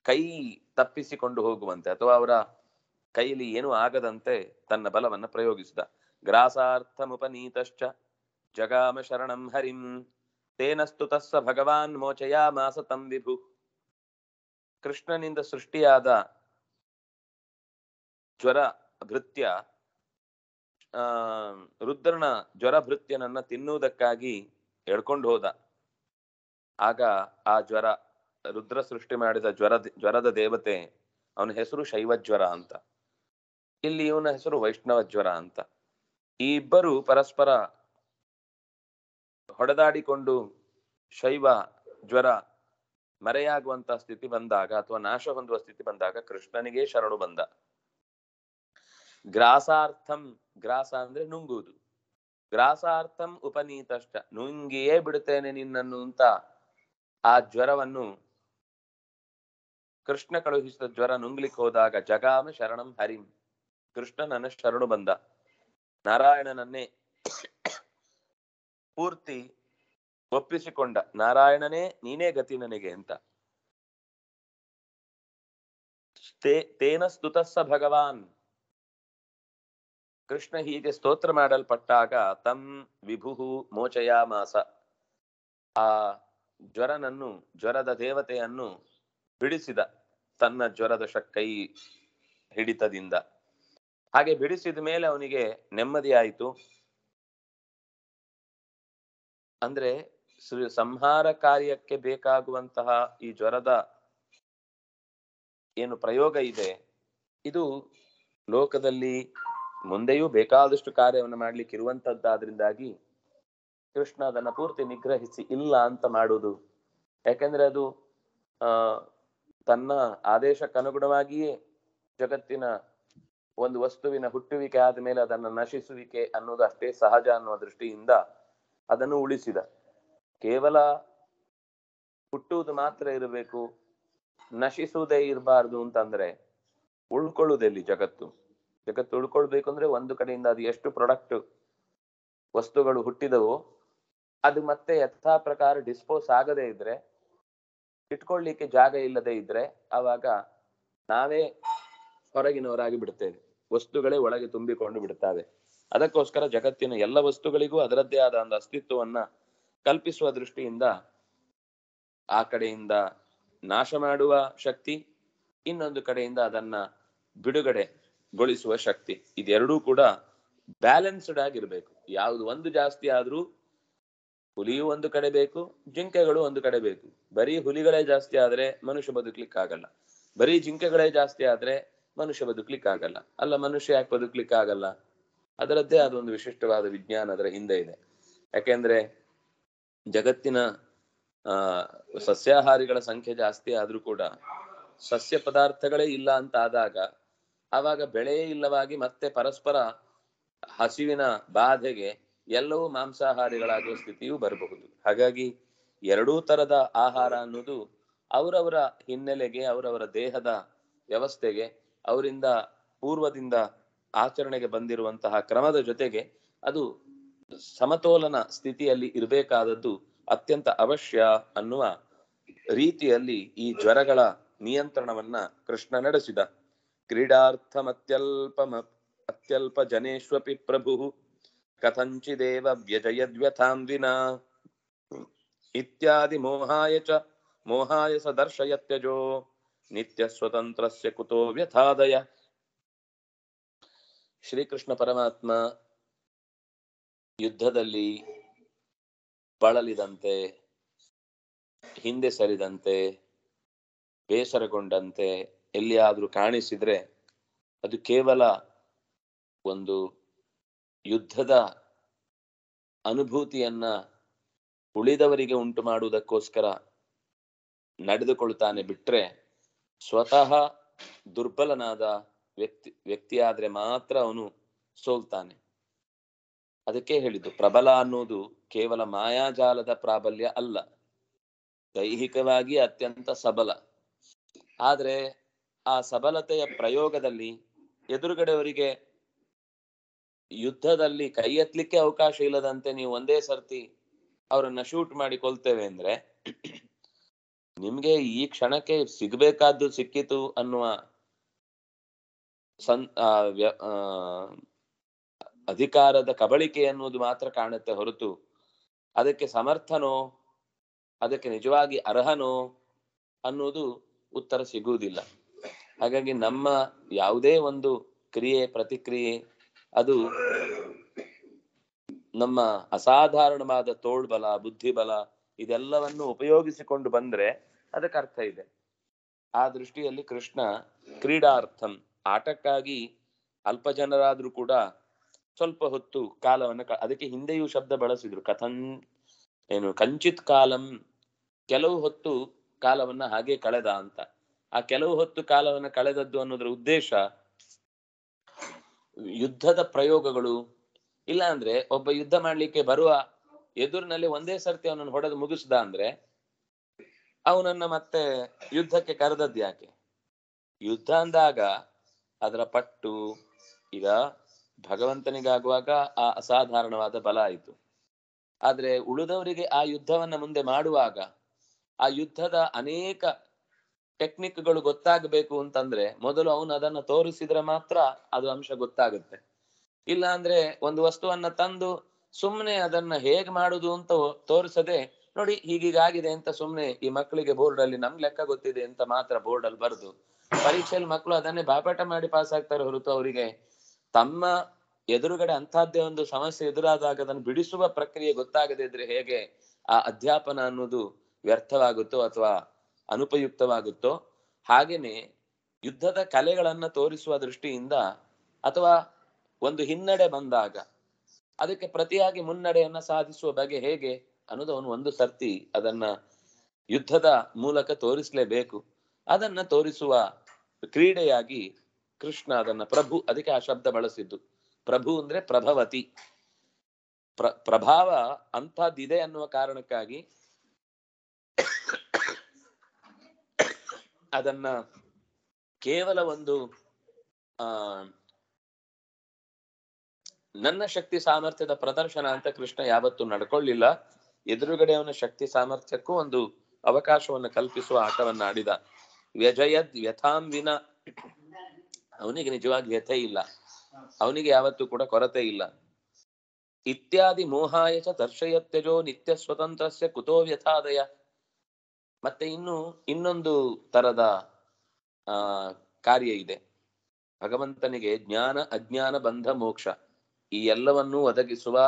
Speaker 1: ಕೈ ತಪ್ಪಿಸಿಕೊಂಡು ಹೋಗುವಂತೆ ಅಥವಾ ಅವರ ಕೈಯಲ್ಲಿ ಏನೂ ಆಗದಂತೆ ತನ್ನ ಬಲವನ್ನ ಪ್ರಯೋಗಿಸಿದ ಗ್ರಾಸಾರ್ಥಮುಪನೀತಶ್ಚ ಜಗಾಮ ಶರಣಂ ಹರಿಂ ತೇನ ಸ್ತುತಸ್ಸ ಭಗವಾನ್ ಮೋಚಯಾಮಾಸ ತಂ ವಿಭು ಕೃಷ್ಣನಿಂದ ಸೃಷ್ಟಿಯಾದ ಜ್ವರ ಭೃತ್ಯ ಆ ರುದ್ರನ ಜ್ವರ ಭೃತ್ಯನನ್ನ ತಿನ್ನುವುದಕ್ಕಾಗಿ ಎಳ್ಕೊಂಡು ಹೋದ ಆಗ ಆ ಜ್ವರ ರುದ್ರ ಸೃಷ್ಟಿ ಮಾಡಿದ ಜ್ವರ ಜ್ವರದ ದೇವತೆ ಅವನ ಹೆಸರು ಶೈವಜ್ವರ ಅಂತ ಇಲ್ಲಿ ಇವನ ಹೆಸರು ವೈಷ್ಣವ ಜ್ವರ ಅಂತ ಈ ಇಬ್ಬರು ಪರಸ್ಪರ ಹೊಡೆದಾಡಿಕೊಂಡು ಶೈವ ಜ್ವರ ಮರೆಯಾಗುವಂತ ಸ್ಥಿತಿ ಬಂದಾಗ ಅಥವಾ ನಾಶ ಹೊಂದುವ ಸ್ಥಿತಿ ಬಂದಾಗ ಕೃಷ್ಣನಿಗೆ ಶರಣು ಬಂದ ಗ್ರಾಸಾರ್ಥಂ ಗ್ರಾಸ ಅಂದ್ರೆ ನುಂಗುವುದು ಗ್ರಾಸಾರ್ಥಂ ಉಪನೀತಷ್ಟ ನುಂಗಿಯೇ ಬಿಡುತ್ತೇನೆ ನಿನ್ನನ್ನು ಅಂತ ಆ ಜ್ವರವನ್ನು ಕೃಷ್ಣ ಕಳುಹಿಸಿದ ಜ್ವರ ನುಂಗ್ಲಿಕ್ಕೆ ಹೋದಾಗ ಜಗಾಮ ಶರಣಂ ಹರಿಂ ಕೃಷ್ಣ ನನ್ನ ಶರಣು ಬಂದ ನಾರಾಯಣನನ್ನೇ ಪೂರ್ತಿ ಒಪ್ಪಿಸಿಕೊಂಡ ನಾರಾಯಣನೇ ನೀನೇ ಗತಿ ನನಗೆ ಅಂತ ತೇ- ತೇನ ಸ್ತುತಸ್ಸ ಭಗವಾನ್ ಕೃಷ್ಣ ಹೀಗೆ ಸ್ತೋತ್ರ ಮಾಡಲ್ಪಟ್ಟಾಗ ತಂ ವಿಭುಹು ಮೋಚಯಾಮಾಸ ಆ ಜ್ವರನನ್ನು ಜ್ವರದ ದೇವತೆಯನ್ನು ಬಿಡಿಸಿದ ತನ್ನ ಜ್ವರದ ಶಕ್ಕೈ ಹಿಡಿತದಿಂದ ಹಾಗೆ ಬಿಡಿಸಿದ ಮೇಲೆ ಅವನಿಗೆ ನೆಮ್ಮದಿಯಾಯಿತು ಅಂದ್ರೆ ಶ್ರೀ- ಸಂಹಾರ ಕಾರ್ಯಕ್ಕೆ ಬೇಕಾಗುವಂತಹ ಈ ಜ್ವರದ ಏನು ಪ್ರಯೋಗ ಇದೆ ಇದು ಲೋಕದಲ್ಲಿ ಮುಂದೆಯೂ ಬೇಕಾದಷ್ಟು ಕಾರ್ಯವನ್ನು ಮಾಡ್ಲಿಕ್ಕೆ ಇರುವಂತದ್ದಾದ್ರಿಂದಾಗಿ ಕೃಷ್ಣ ಅದನ್ನ ಪೂರ್ತಿ ನಿಗ್ರಹಿಸಿ ಇಲ್ಲ ಅಂತ ಮಾಡುವುದು ಯಾಕಂದ್ರೆ ಅದು ಆ ತನ್ನ ಆದೇಶಕ್ಕನುಗುಣವಾಗಿಯೇ ಜಗತ್ತಿನ ಒಂದು ವಸ್ತುವಿನ ಹುಟ್ಟುವಿಕೆ ಆದ ಮೇಲೆ ಅದನ್ನ ನಶಿಸುವಿಕೆ ಅನ್ನೋದು ಅಷ್ಟೇ ಸಹಜ ಅನ್ನುವ ದೃಷ್ಟಿಯಿಂದ ಅದನ್ನು ಉಳಿಸಿದ ಕೇವಲ ಹುಟ್ಟುವುದು ಮಾತ್ರ ಇರಬೇಕು ನಶಿಸುವುದೇ ಇರಬಾರ್ದು ಅಂತಂದ್ರೆ ಉಳ್ಕೊಳ್ಳುವುದೆಲ್ಲಿ ಜಗತ್ತು ಜಗತ್ತು ಉಳ್ಕೊಳ್ಬೇಕು ಅಂದ್ರೆ ಒಂದು ಕಡೆಯಿಂದ ಅದು ಎಷ್ಟು ಪ್ರಾಡಕ್ಟ್ ವಸ್ತುಗಳು ಹುಟ್ಟಿದವೋ ಅದು ಮತ್ತೆ ಯಥಾ ಪ್ರಕಾರ ಡಿಸ್ಪೋಸ್ ಆಗದೇ ಇದ್ರೆ ಇಟ್ಕೊಳ್ಳಿಕ್ಕೆ ಜಾಗ ಇಲ್ಲದೆ ಇದ್ರೆ ಆವಾಗ ನಾವೇ ಹೊರಗಿನವರಾಗಿ ಬಿಡ್ತೇವೆ ವಸ್ತುಗಳೇ ಒಳಗೆ ತುಂಬಿಕೊಂಡು ಬಿಡುತ್ತವೆ ಅದಕ್ಕೋಸ್ಕರ ಜಗತ್ತಿನ ಎಲ್ಲ ವಸ್ತುಗಳಿಗೂ ಅದರದ್ದೇ ಆದ ಒಂದು ಅಸ್ತಿತ್ವವನ್ನ ಕಲ್ಪಿಸುವ ದೃಷ್ಟಿಯಿಂದ ಆ ಕಡೆಯಿಂದ ನಾಶ ಮಾಡುವ ಶಕ್ತಿ ಇನ್ನೊಂದು ಕಡೆಯಿಂದ ಅದನ್ನ ಬಿಡುಗಡೆಗೊಳಿಸುವ ಶಕ್ತಿ ಇದೆರಡೂ ಕೂಡ ಬ್ಯಾಲೆನ್ಸ್ಡ್ ಆಗಿರ್ಬೇಕು ಯಾವುದು ಒಂದು ಜಾಸ್ತಿ ಆದ್ರೂ ಹುಲಿಯು ಒಂದು ಕಡೆ ಬೇಕು ಜಿಂಕೆಗಳು ಒಂದು ಕಡೆ ಬೇಕು ಬರೀ ಹುಲಿಗಳೇ ಜಾಸ್ತಿ ಆದ್ರೆ ಮನುಷ್ಯ ಬದುಕ್ಲಿಕ್ಕೆ ಆಗಲ್ಲ ಬರೀ ಜಿಂಕೆಗಳೇ ಜಾಸ್ತಿ ಆದ್ರೆ ಮನುಷ್ಯ ಬದುಕ್ಲಿಕ್ಕೆ ಆಗಲ್ಲ ಅಲ್ಲ ಮನುಷ್ಯ ಯಾಕೆ ಬದುಕ್ಲಿಕ್ಕೆ ಆಗಲ್ಲ ಅದರದ್ದೇ ಆದ ಒಂದು ವಿಶಿಷ್ಟವಾದ ವಿಜ್ಞಾನ ಅದರ ಹಿಂದೆ ಇದೆ ಯಾಕೆಂದ್ರೆ ಜಗತ್ತಿನ ಆ ಸಸ್ಯಾಹಾರಿಗಳ ಸಂಖ್ಯೆ ಜಾಸ್ತಿ ಆದ್ರೂ ಕೂಡ ಸಸ್ಯ ಪದಾರ್ಥಗಳೇ ಇಲ್ಲ ಅಂತ ಆದಾಗ ಆವಾಗ ಬೆಳೆಯೇ ಇಲ್ಲವಾಗಿ ಮತ್ತೆ ಪರಸ್ಪರ ಹಸಿವಿನ ಬಾಧೆಗೆ ಎಲ್ಲವೂ ಮಾಂಸಾಹಾರಿಗಳಾಗುವ ಸ್ಥಿತಿಯೂ ಬರಬಹುದು ಹಾಗಾಗಿ ಎರಡೂ ತರದ ಆಹಾರ ಅನ್ನೋದು ಅವರವರ ಹಿನ್ನೆಲೆಗೆ ಅವರವರ ದೇಹದ ವ್ಯವಸ್ಥೆಗೆ ಅವರಿಂದ ಪೂರ್ವದಿಂದ ಆಚರಣೆಗೆ ಬಂದಿರುವಂತಹ ಕ್ರಮದ ಜೊತೆಗೆ ಅದು ಸಮತೋಲನ ಸ್ಥಿತಿಯಲ್ಲಿ ಇರಬೇಕಾದದ್ದು ಅತ್ಯಂತ ಅವಶ್ಯ ಅನ್ನುವ ರೀತಿಯಲ್ಲಿ ಈ ಜ್ವರಗಳ ನಿಯಂತ್ರಣವನ್ನ ಕೃಷ್ಣ ನಡೆಸಿದ ಕ್ರೀಡಾರ್ಥಮತ್ಯಲ್ಪಮ ಅತ್ಯಲ್ಪ ಜನೇಶ್ವಪಿ ಪ್ರಭು ಕಥಂಚಿದೇವ ವ್ಯಜಯದ್ವ್ಯಥಾಂ ವಿನಾ ಇತ್ಯಾದಿ ಮೋಹಾಯ ಚ ಮೋಹಾಯ ಸ ದರ್ಶಯತ್ಯಜೋ ನಿತ್ಯ ಸ್ವತಂತ್ರಸ್ಯ ಕುತೋ ವ್ಯಥಾದಯ ಶ್ರೀಕೃಷ್ಣ ಪರಮಾತ್ಮ ಯುದ್ಧದಲ್ಲಿ ಬಳಲಿದಂತೆ ಹಿಂದೆ ಸರಿದಂತೆ ಬೇಸರಗೊಂಡಂತೆ ಎಲ್ಲಿಯಾದ್ರೂ ಕಾಣಿಸಿದ್ರೆ ಅದು ಕೇವಲ ಒಂದು ಯುದ್ಧದ ಅನುಭೂತಿಯನ್ನ ಉಳಿದವರಿಗೆ ಉಂಟು ಮಾಡುವುದಕ್ಕೋಸ್ಕರ ನಡೆದುಕೊಳ್ತಾನೆ ಬಿಟ್ರೆ ಸ್ವತಃ ದುರ್ಬಲನಾದ ವ್ಯಕ್ತಿ ವ್ಯಕ್ತಿಯಾದ್ರೆ ಮಾತ್ರ ಅವನು ಸೋಲ್ತಾನೆ ಅದಕ್ಕೆ ಹೇಳಿದ್ದು ಪ್ರಬಲ ಅನ್ನೋದು ಕೇವಲ ಮಾಯಾಜಾಲದ ಪ್ರಾಬಲ್ಯ ಅಲ್ಲ ದೈಹಿಕವಾಗಿ ಅತ್ಯಂತ ಸಬಲ ಆದ್ರೆ ಆ ಸಬಲತೆಯ ಪ್ರಯೋಗದಲ್ಲಿ ಎದುರುಗಡೆಯವರಿಗೆ ಯುದ್ಧದಲ್ಲಿ ಕೈ ಎತ್ತಲಿಕ್ಕೆ ಅವಕಾಶ ಇಲ್ಲದಂತೆ ನೀವು ಒಂದೇ ಸರ್ತಿ ಅವರನ್ನ ಶೂಟ್ ಮಾಡಿ ಕೊಲ್ತೇವೆ ಅಂದ್ರೆ ನಿಮ್ಗೆ ಈ ಕ್ಷಣಕ್ಕೆ ಸಿಗ್ಬೇಕಾದ್ದು ಸಿಕ್ಕಿತು ಅನ್ನುವ ಸನ್ ಆ, ವ್ಯ- ಆ, ಅಧಿಕಾರದ ಕಬಳಿಕೆ ಅನ್ನುವುದು ಮಾತ್ರ ಕಾಣುತ್ತೆ ಹೊರತು ಅದಕ್ಕೆ ಸಮರ್ಥನೋ ಅದಕ್ಕೆ ನಿಜವಾಗಿ ಅರ್ಹನೋ ಅನ್ನೋದು ಉತ್ತರ ಸಿಗುವುದಿಲ್ಲ ಹಾಗಾಗಿ ನಮ್ಮ ಯಾವುದೇ ಒಂದು ಕ್ರಿಯೆ ಪ್ರತಿಕ್ರಿಯೆ ಅದು ನಮ್ಮ ಅಸಾಧಾರಣವಾದ ತೋಳ್ಬಲ ಬುದ್ಧಿಬಲ ಇದೆಲ್ಲವನ್ನು ಉಪಯೋಗಿಸಿಕೊಂಡು ಬಂದ್ರೆ ಅದಕ್ಕೆ ಅರ್ಥ ಇದೆ ಆ ದೃಷ್ಟಿಯಲ್ಲಿ ಕೃಷ್ಣ ಕ್ರೀಡಾರ್ಥಂ ಆಟಕ್ಕಾಗಿ ಅಲ್ಪ ಜನರಾದ್ರೂ ಕೂಡ ಸ್ವಲ್ಪ ಹೊತ್ತು ಕಾಲವನ್ನ ಕ- ಅದಕ್ಕೆ ಹಿಂದೆಯೂ ಶಬ್ದ ಬಳಸಿದ್ರು ಕಥನ್ ಏನು ಕಂಚಿತ್ ಕಾಲಂ ಕೆಲವು ಹೊತ್ತು ಕಾಲವನ್ನ ಹಾಗೆ ಕಳೆದ ಅಂತ ಆ ಕೆಲವು ಹೊತ್ತು ಕಾಲವನ್ನ ಕಳೆದದ್ದು ಅನ್ನೋದ್ರ ಉದ್ದೇಶ ಯುದ್ಧದ ಪ್ರಯೋಗಗಳು ಇಲ್ಲ ಅಂದ್ರೆ ಒಬ್ಬ ಯುದ್ಧ ಮಾಡ್ಲಿಕ್ಕೆ ಬರುವ ಎದುರಿನಲ್ಲಿ ಒಂದೇ ಸರ್ತಿ ಅವನನ್ನು ಹೊಡೆದು ಮುಗಿಸ್ದ ಅಂದ್ರೆ ಅವನನ್ನ ಮತ್ತೆ ಯುದ್ಧಕ್ಕೆ ಕರೆದದ್ದು ಯಾಕೆ ಯುದ್ಧ ಅಂದಾಗ ಅದರ ಪಟ್ಟು ಈಗ ಭಗವಂತನಿಗಾಗುವಾಗ ಆ ಅಸಾಧಾರಣವಾದ ಬಲ ಆಯಿತು ಆದ್ರೆ ಉಳಿದವರಿಗೆ ಆ ಯುದ್ಧವನ್ನ ಮುಂದೆ ಮಾಡುವಾಗ ಆ ಯುದ್ಧದ ಅನೇಕ ಟೆಕ್ನಿಕ್ಗಳು ಗೊತ್ತಾಗಬೇಕು ಅಂತಂದ್ರೆ ಮೊದಲು ಅವನು ಅದನ್ನ ತೋರಿಸಿದ್ರೆ ಮಾತ್ರ ಅದು ಅಂಶ ಗೊತ್ತಾಗುತ್ತೆ ಇಲ್ಲ ಅಂದ್ರೆ ಒಂದು ವಸ್ತುವನ್ನ ತಂದು ಸುಮ್ಮನೆ ಅದನ್ನ ಹೇಗ್ ಮಾಡುದು ಅಂತ ತೋರಿಸದೆ ನೋಡಿ ಹೀಗೀಗಾಗಿದೆ ಅಂತ ಸುಮ್ಮನೆ ಈ ಮಕ್ಕಳಿಗೆ ಬೋರ್ಡ್ ಅಲ್ಲಿ ನಮ್ ಲೆಕ್ಕ ಗೊತ್ತಿದೆ ಅಂತ ಮಾತ್ರ ಬೋರ್ಡ್ ಅಲ್ಲಿ ಬರೆದು ಪರೀಕ್ಷೆಯಲ್ಲಿ ಮಕ್ಕಳು ಅದನ್ನೇ ಬಾಪಾಟ ಮಾಡಿ ಪಾಸ್ ಆಗ್ತಾರೆ ಹೊರತು ಅವರಿಗೆ ತಮ್ಮ ಎದುರುಗಡೆ ಅಂತಹದ್ದೇ ಒಂದು ಸಮಸ್ಯೆ ಎದುರಾದಾಗ ಅದನ್ನು ಬಿಡಿಸುವ ಪ್ರಕ್ರಿಯೆ ಗೊತ್ತಾಗದೇ ಇದ್ರೆ ಹೇಗೆ ಆ ಅಧ್ಯಾಪನ ಅನ್ನೋದು ವ್ಯರ್ಥವಾಗುತ್ತೋ ಅಥವಾ ಅನುಪಯುಕ್ತವಾಗುತ್ತೋ ಹಾಗೇನೆ ಯುದ್ಧದ ಕಲೆಗಳನ್ನ ತೋರಿಸುವ ದೃಷ್ಟಿಯಿಂದ ಅಥವಾ ಒಂದು ಹಿನ್ನಡೆ ಬಂದಾಗ ಅದಕ್ಕೆ ಪ್ರತಿಯಾಗಿ ಮುನ್ನಡೆಯನ್ನ ಸಾಧಿಸುವ ಬಗೆ ಹೇಗೆ ಅನ್ನೋದು ಅವನು ಒಂದು ಸರ್ತಿ ಅದನ್ನ ಯುದ್ಧದ ಮೂಲಕ ತೋರಿಸ್ಲೇಬೇಕು ಅದನ್ನ ತೋರಿಸುವ ಕ್ರೀಡೆಯಾಗಿ ಕೃಷ್ಣ ಅದನ್ನ ಪ್ರಭು ಅದಕ್ಕೆ ಆ ಶಬ್ದ ಬಳಸಿದ್ದು ಪ್ರಭು ಅಂದ್ರೆ ಪ್ರಭವತಿ ಪ್ರ ಪ್ರಭಾವ ಅಂತಹದ್ದಿದೆ ಅನ್ನುವ ಕಾರಣಕ್ಕಾಗಿ ಅದನ್ನ ಕೇವಲ ಒಂದು ಆ ನನ್ನ ಶಕ್ತಿ ಸಾಮರ್ಥ್ಯದ ಪ್ರದರ್ಶನ ಅಂತ ಕೃಷ್ಣ ಯಾವತ್ತೂ ನಡ್ಕೊಳ್ಳಿಲ್ಲ ಎದುರುಗಡೆ ಅವನ ಶಕ್ತಿ ಸಾಮರ್ಥ್ಯಕ್ಕೂ ಒಂದು ಅವಕಾಶವನ್ನು ಕಲ್ಪಿಸುವ ಆಟವನ್ನ ಆಡಿದ ವ್ಯಜಯದ್ ವ್ಯಥಾಂ ವಿನ ಅವನಿಗೆ ನಿಜವಾಗಿ ವ್ಯಥೆ ಇಲ್ಲ ಅವನಿಗೆ ಯಾವತ್ತೂ ಕೂಡ ಕೊರತೆ ಇಲ್ಲ ಇತ್ಯಾದಿ ಮೋಹಾಯ ಚ ದರ್ಶಯತ್ಯಜೋ ನಿತ್ಯ ಸ್ವತಂತ್ರಸ್ಯ ಕುತೋ ವ್ಯಥಾದಯ ಮತ್ತೆ ಇನ್ನು ಇನ್ನೊಂದು ತರದ ಆ ಕಾರ್ಯ ಇದೆ ಭಗವಂತನಿಗೆ ಜ್ಞಾನ ಅಜ್ಞಾನ ಬಂಧ ಮೋಕ್ಷ ಈ ಎಲ್ಲವನ್ನೂ ಒದಗಿಸುವ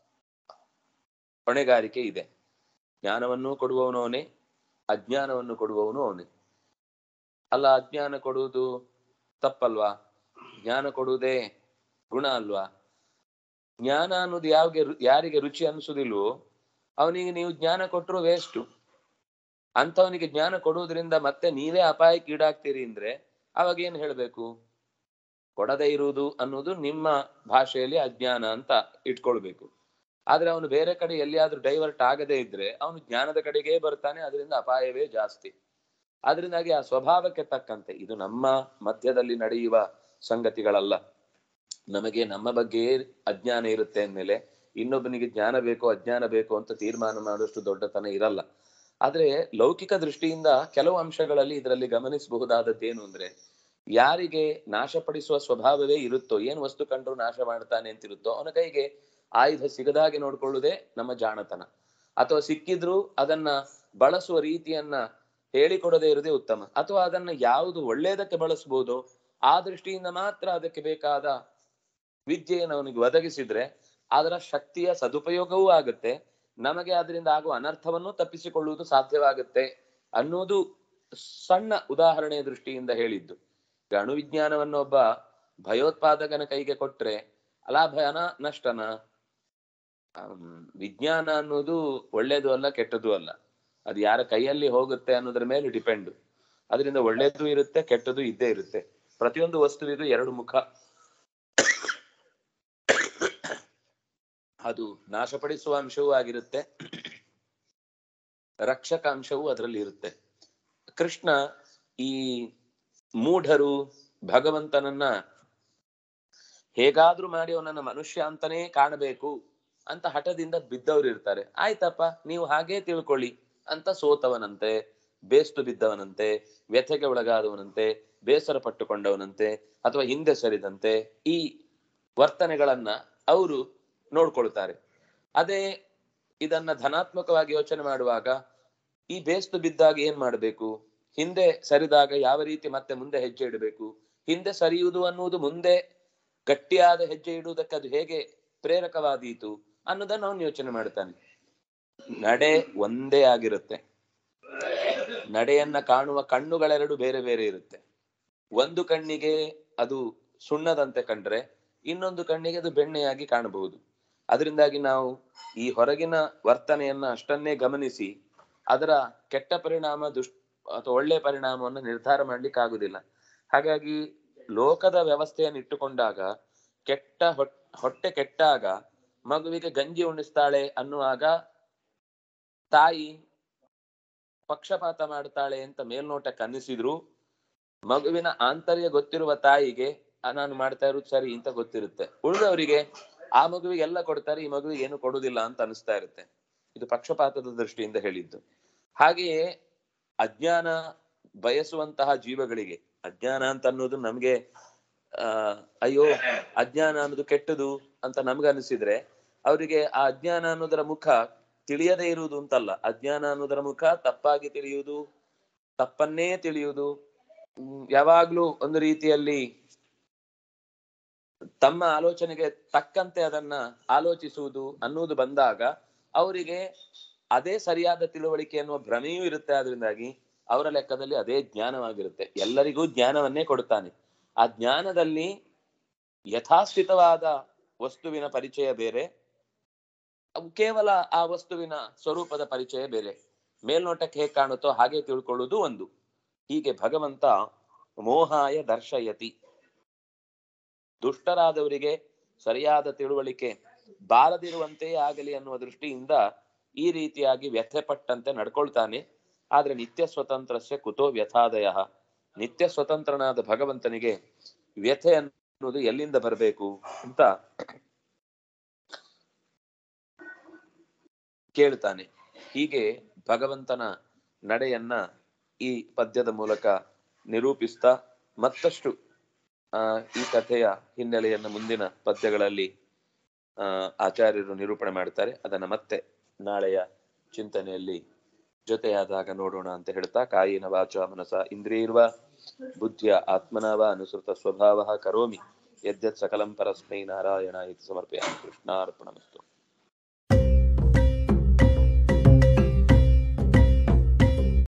Speaker 1: ಹೊಣೆಗಾರಿಕೆ ಇದೆ ಜ್ಞಾನವನ್ನು ಕೊಡುವವನು ಅವನೇ ಅಜ್ಞಾನವನ್ನು ಕೊಡುವವನು ಅವನೇ ಅಲ್ಲ ಅಜ್ಞಾನ ಕೊಡುವುದು ತಪ್ಪಲ್ವಾ ಜ್ಞಾನ ಕೊಡುವುದೇ ಗುಣ ಅಲ್ವಾ ಜ್ಞಾನ ಅನ್ನೋದು ಯಾವ್ಗೆ ರು- ಯಾರಿಗೆ ರುಚಿ ಅನ್ಸುದಿಲ್ವೋ ಅವನಿಗೆ ನೀವು ಜ್ಞಾನ ಕೊಟ್ಟರು ವೇಸ್ಟು ಅಂಥವನಿಗೆ ಜ್ಞಾನ ಕೊಡುವುದರಿಂದ ಮತ್ತೆ ನೀವೇ ಅಪಾಯಕ್ಕೆ ಈಡಾಗ್ತೀರಿ ಅಂದ್ರೆ ಅವಾಗ ಏನ್ ಹೇಳ್ಬೇಕು ಕೊಡದೇ ಇರುವುದು ಅನ್ನೋದು ನಿಮ್ಮ ಭಾಷೆಯಲ್ಲಿ ಅಜ್ಞಾನ ಅಂತ ಇಟ್ಕೊಳ್ಬೇಕು ಆದ್ರೆ ಅವನು ಬೇರೆ ಕಡೆ ಎಲ್ಲಿಯಾದ್ರೂ ಡೈವರ್ಟ್ ಆಗದೇ ಇದ್ರೆ ಅವನು ಜ್ಞಾನದ ಕಡೆಗೇ ಬರ್ತಾನೆ ಅದರಿಂದ ಅಪಾಯವೇ ಜಾಸ್ತಿ ಅದರಿಂದಾಗಿ ಆ ಸ್ವಭಾವಕ್ಕೆ ತಕ್ಕಂತೆ ಇದು ನಮ್ಮ ಮಧ್ಯದಲ್ಲಿ ನಡೆಯುವ ಸಂಗತಿಗಳಲ್ಲ ನಮಗೆ ನಮ್ಮ ಬಗ್ಗೆ ಅಜ್ಞಾನ ಇರುತ್ತೆ ಅಂದ್ಮೇಲೆ ಇನ್ನೊಬ್ಬನಿಗೆ ಜ್ಞಾನ ಬೇಕು ಅಜ್ಞಾನ ಬೇಕು ಅಂತ ತೀರ್ಮಾನ ಮಾಡುವಷ್ಟು ದೊಡ್ಡತನ ಇರಲ್ಲ ಆದ್ರೆ ಲೌಕಿಕ ದೃಷ್ಟಿಯಿಂದ ಕೆಲವು ಅಂಶಗಳಲ್ಲಿ ಇದರಲ್ಲಿ ಗಮನಿಸಬಹುದಾದದ್ದೇನು ಅಂದ್ರೆ ಯಾರಿಗೆ ನಾಶಪಡಿಸುವ ಸ್ವಭಾವವೇ ಇರುತ್ತೋ ಏನ್ ವಸ್ತು ಕಂಡ್ರು ನಾಶ ಮಾಡ್ತಾನೆ ಅಂತಿರುತ್ತೋ ಅವನ ಕೈಗೆ ಆಯುಧ ಸಿಗದಾಗೆ ನೋಡ್ಕೊಳ್ಳುವುದೇ ನಮ್ಮ ಜಾಣತನ ಅಥವಾ ಸಿಕ್ಕಿದ್ರೂ ಅದನ್ನ ಬಳಸುವ ರೀತಿಯನ್ನ ಹೇಳಿಕೊಡದೇ ಇರುವುದೇ ಉತ್ತಮ ಅಥವಾ ಅದನ್ನ ಯಾವುದು ಒಳ್ಳೇದಕ್ಕೆ ಬಳಸಬಹುದು ಆ ದೃಷ್ಟಿಯಿಂದ ಮಾತ್ರ ಅದಕ್ಕೆ ಬೇಕಾದ ವಿದ್ಯೆಯನ್ನು ಅವನಿಗೆ ಒದಗಿಸಿದ್ರೆ ಅದರ ಶಕ್ತಿಯ ಸದುಪಯೋಗವೂ ಆಗುತ್ತೆ ನಮಗೆ ಅದರಿಂದ ಆಗುವ ಅನರ್ಥವನ್ನು ತಪ್ಪಿಸಿಕೊಳ್ಳುವುದು ಸಾಧ್ಯವಾಗುತ್ತೆ ಅನ್ನೋದು ಸಣ್ಣ ಉದಾಹರಣೆಯ ದೃಷ್ಟಿಯಿಂದ ಹೇಳಿದ್ದು ಈಗ ಅಣುವಿಜ್ಞಾನವನ್ನು ಒಬ್ಬ ಭಯೋತ್ಪಾದಕನ ಕೈಗೆ ಕೊಟ್ರೆ ಲಾಭನ ನಷ್ಟನ ಆಮ್, ವಿಜ್ಞಾನ ಅನ್ನೋದು ಒಳ್ಳೇದು ಅಲ್ಲ ಕೆಟ್ಟದ್ದು ಅಲ್ಲ ಅದು ಯಾರ ಕೈಯಲ್ಲಿ ಹೋಗುತ್ತೆ ಅನ್ನೋದ್ರ ಮೇಲೆ ಡಿಪೆಂಡ್ ಅದರಿಂದ ಒಳ್ಳೇದು ಇರುತ್ತೆ ಕೆಟ್ಟದ್ದು ಇದ್ದೇ ಇರುತ್ತೆ ಪ್ರತಿಯೊಂದು ವಸ್ತುವಿಗೂ ಎರಡು ಮುಖ ಅದು ನಾಶಪಡಿಸುವ ಅಂಶವೂ ಆಗಿರುತ್ತೆ ರಕ್ಷಕ ಅಂಶವೂ ಅದರಲ್ಲಿ ಇರುತ್ತೆ ಕೃಷ್ಣ ಈ ಮೂಢರು ಭಗವಂತನನ್ನ ಹೇಗಾದ್ರೂ ಮಾಡಿ ಅವನನ್ನ ಮನುಷ್ಯ ಅಂತಾನೇ ಕಾಣಬೇಕು ಅಂತ ಹಠದಿಂದ ಬಿದ್ದವ್ರು ಇರ್ತಾರೆ ಆಯ್ತಪ್ಪ ನೀವು ಹಾಗೇ ತಿಳ್ಕೊಳ್ಳಿ ಅಂತ ಸೋತವನಂತೆ ಬೇಸ್ತು ಬಿದ್ದವನಂತೆ ವ್ಯಥೆಗೆ ಒಳಗಾದವನಂತೆ ಬೇಸರ ಪಟ್ಟುಕೊಂಡವನಂತೆ ಅಥವಾ ಹಿಂದೆ ಸರಿದಂತೆ ಈ ವರ್ತನೆಗಳನ್ನ ಅವರು ನೋಡ್ಕೊಳ್ತಾರೆ ಅದೇ ಇದನ್ನ ಧನಾತ್ಮಕವಾಗಿ ಯೋಚನೆ ಮಾಡುವಾಗ ಈ ಬೇಸ್ತು ಬಿದ್ದಾಗ ಏನ್ ಮಾಡಬೇಕು ಹಿಂದೆ ಸರಿದಾಗ ಯಾವ ರೀತಿ ಮತ್ತೆ ಮುಂದೆ ಹೆಜ್ಜೆ ಇಡಬೇಕು ಹಿಂದೆ ಸರಿಯುವುದು ಅನ್ನುವುದು ಮುಂದೆ ಗಟ್ಟಿಯಾದ ಹೆಜ್ಜೆ ಇಡುವುದಕ್ಕೆ ಅದು ಹೇಗೆ ಪ್ರೇರಕವಾದೀತು ಅನ್ನೋದನ್ನ ಅವನು ಯೋಚನೆ ಮಾಡ್ತಾನೆ ನಡೆ ಒಂದೇ ಆಗಿರುತ್ತೆ ನಡೆಯನ್ನ ಕಾಣುವ ಕಣ್ಣುಗಳೆರಡು ಬೇರೆ ಬೇರೆ ಇರುತ್ತೆ ಒಂದು ಕಣ್ಣಿಗೆ ಅದು ಸುಣ್ಣದಂತೆ ಕಂಡ್ರೆ ಇನ್ನೊಂದು ಕಣ್ಣಿಗೆ ಅದು ಬೆಣ್ಣೆಯಾಗಿ ಕಾಣಬಹುದು ಅದರಿಂದಾಗಿ ನಾವು ಈ ಹೊರಗಿನ ವರ್ತನೆಯನ್ನ ಅಷ್ಟನ್ನೇ ಗಮನಿಸಿ ಅದರ ಕೆಟ್ಟ ಪರಿಣಾಮ ದುಷ್ ಅಥವಾ ಒಳ್ಳೆ ಪರಿಣಾಮವನ್ನು ನಿರ್ಧಾರ ಮಾಡ್ಲಿಕ್ಕೆ ಆಗುದಿಲ್ಲ ಹಾಗಾಗಿ ಲೋಕದ ವ್ಯವಸ್ಥೆಯನ್ನು ಇಟ್ಟುಕೊಂಡಾಗ ಕೆಟ್ಟ ಹೊಟ್ ಹೊಟ್ಟೆ ಕೆಟ್ಟಾಗ ಮಗುವಿಗೆ ಗಂಜಿ ಉಣಿಸ್ತಾಳೆ ಅನ್ನುವಾಗ ತಾಯಿ ಪಕ್ಷಪಾತ ಮಾಡ್ತಾಳೆ ಅಂತ ಮೇಲ್ನೋಟಕ್ಕೆ ಅನ್ನಿಸಿದ್ರು ಮಗುವಿನ ಆಂತರ್ಯ ಗೊತ್ತಿರುವ ತಾಯಿಗೆ "ಆ, ನಾನು ಮಾಡ್ತಾ ಇರೋದು ಸರಿ ಅಂತ ಗೊತ್ತಿರುತ್ತೆ ಉಳಿದವರಿಗೆ ಆ ಮಗುವಿಗೆ ಎಲ್ಲ ಕೊಡ್ತಾರೆ ಈ ಮಗುವಿಗೆ ಏನು ಕೊಡುದಿಲ್ಲ ಅಂತ ಅನಿಸ್ತಾ ಇರುತ್ತೆ ಇದು ಪಕ್ಷಪಾತದ ದೃಷ್ಟಿಯಿಂದ ಹೇಳಿದ್ದು ಹಾಗೆಯೇ ಅಜ್ಞಾನ ಬಯಸುವಂತಹ ಜೀವಗಳಿಗೆ ಅಜ್ಞಾನ ಅಂತ ಅನ್ನೋದು ನಮ್ಗೆ ಆ ಅಯ್ಯೋ ಅಜ್ಞಾನ ಅನ್ನೋದು ಕೆಟ್ಟದು ಅಂತ ನಮ್ಗನ್ಸಿದ್ರೆ ಅವರಿಗೆ ಆ ಅಜ್ಞಾನ ಅನ್ನೋದರ ಮುಖ ತಿಳಿಯದೇ ಇರುವುದು ಅಂತಲ್ಲ ಅಜ್ಞಾನ ಅನ್ನೋದರ ಮುಖ ತಪ್ಪಾಗಿ ತಿಳಿಯುವುದು ತಪ್ಪನ್ನೇ ತಿಳಿಯುವುದು ಹ್ಮ್, ಯಾವಾಗ್ಲೂ ಒಂದು ರೀತಿಯಲ್ಲಿ ತಮ್ಮ ಆಲೋಚನೆಗೆ ತಕ್ಕಂತೆ ಅದನ್ನ ಆಲೋಚಿಸುವುದು ಅನ್ನುವುದು ಬಂದಾಗ ಅವರಿಗೆ ಅದೇ ಸರಿಯಾದ ತಿಳುವಳಿಕೆ ಎನ್ನುವ ಭ್ರಮೆಯೂ ಇರುತ್ತೆ ಆದ್ರಿಂದಾಗಿ ಅವರ ಲೆಕ್ಕದಲ್ಲಿ ಅದೇ ಜ್ಞಾನವಾಗಿರುತ್ತೆ ಎಲ್ಲರಿಗೂ ಜ್ಞಾನವನ್ನೇ ಕೊಡುತ್ತಾನೆ ಆ ಜ್ಞಾನದಲ್ಲಿ ಯಥಾಸ್ಥಿತವಾದ ವಸ್ತುವಿನ ಪರಿಚಯ ಬೇರೆ ಅವು ಕೇವಲ ಆ ವಸ್ತುವಿನ ಸ್ವರೂಪದ ಪರಿಚಯ ಬೇರೆ ಮೇಲ್ನೋಟಕ್ಕೆ ಹೇಗೆ ಕಾಣುತ್ತೋ ಹಾಗೆ ತಿಳ್ಕೊಳ್ಳುವುದು ಒಂದು ಹೀಗೆ ಭಗವಂತ ಮೋಹಾಯ ದರ್ಶಯತಿ ದುಷ್ಟರಾದವರಿಗೆ ಸರಿಯಾದ ತಿಳುವಳಿಕೆ ಬಾರದಿರುವಂತೆಯೇ ಆಗಲಿ ಅನ್ನುವ ದೃಷ್ಟಿಯಿಂದ ಈ ರೀತಿಯಾಗಿ ವ್ಯಥೆಪಟ್ಟಂತೆ ನಡ್ಕೊಳ್ತಾನೆ ಆದ್ರೆ ನಿತ್ಯ ಸ್ವತಂತ್ರಸ್ಯ ಕುತೋ ವ್ಯಥಾದಯ ನಿತ್ಯ ಸ್ವತಂತ್ರನಾದ ಭಗವಂತನಿಗೆ ವ್ಯಥೆ ಅನ್ನೋದು ಎಲ್ಲಿಂದ ಬರಬೇಕು ಅಂತ ಕೇಳ್ತಾನೆ ಹೀಗೆ ಭಗವಂತನ ನಡೆಯನ್ನ ಈ ಪದ್ಯದ ಮೂಲಕ ನಿರೂಪಿಸ್ತಾ ಮತ್ತಷ್ಟು ಆ ಈ ಕಥೆಯ ಹಿನ್ನೆಲೆಯನ್ನ ಮುಂದಿನ ಪದ್ಯಗಳಲ್ಲಿ ಆ ಆಚಾರ್ಯರು ನಿರೂಪಣೆ ಮಾಡ್ತಾರೆ ಅದನ್ನ ಮತ್ತೆ ನಾಳೆಯ ಚಿಂತನೆಯಲ್ಲಿ ಜೊತೆಯಾದಾಗ ನೋಡೋಣ ಅಂತ ಹೇಳ್ತಾ ಕಾಯಿನ ವಾಚ ಮನಸ ಇಂದ್ರಿಯರ್ವ ಬುದ್ಧಿಯ ಆತ್ಮನವ ಅನುಸೃತ ಸ್ವಭಾವ ಕರೋಮಿ ಯದ್ಯತ್ ಸಕಲಂ ಪರಸ್ಮೈ ನಾರಾಯಣ ಇದು ಸಮರ್ಪಯಾಮಿ ಕೃಷ್ಣಾರ್ಪಣಮಸ್ತು